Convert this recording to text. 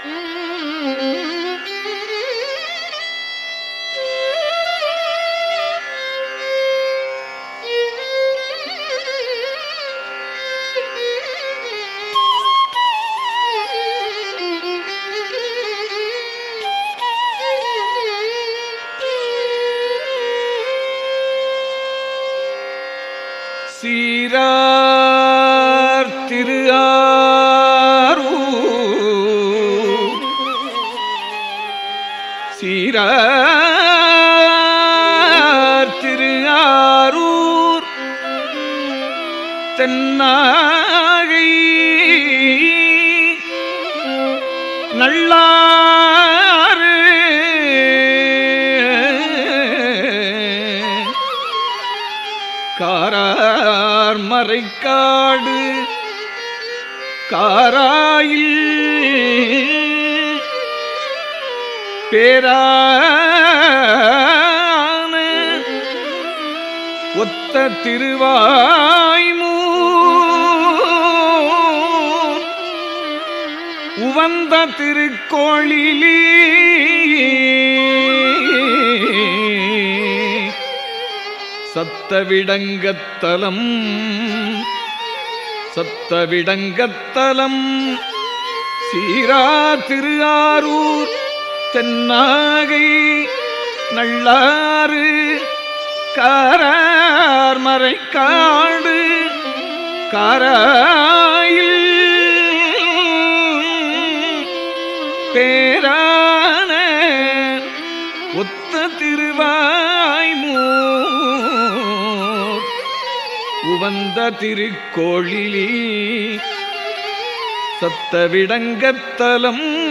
சீரார் திரு ஆரூர் சீரார் திரு ஆரூர் தென்னாகை நல்லாறு காரார் மறைக்காடு காராயில் பேரான ஒத்த திருவாய்மூ உவந்த திருக்கோளிலே சத்தவிடங்கத்தலம் சத்தவிடங்கத்தலம் சீரா திரு ஆரூர் தென்னாகை நள்ளாறு காரார் மறைக்காடு காராயில் பேரான ஒத்த திருவாய்மூர் உவந்த திருக்கோழிலி சத்தவிடங்கத்தலம்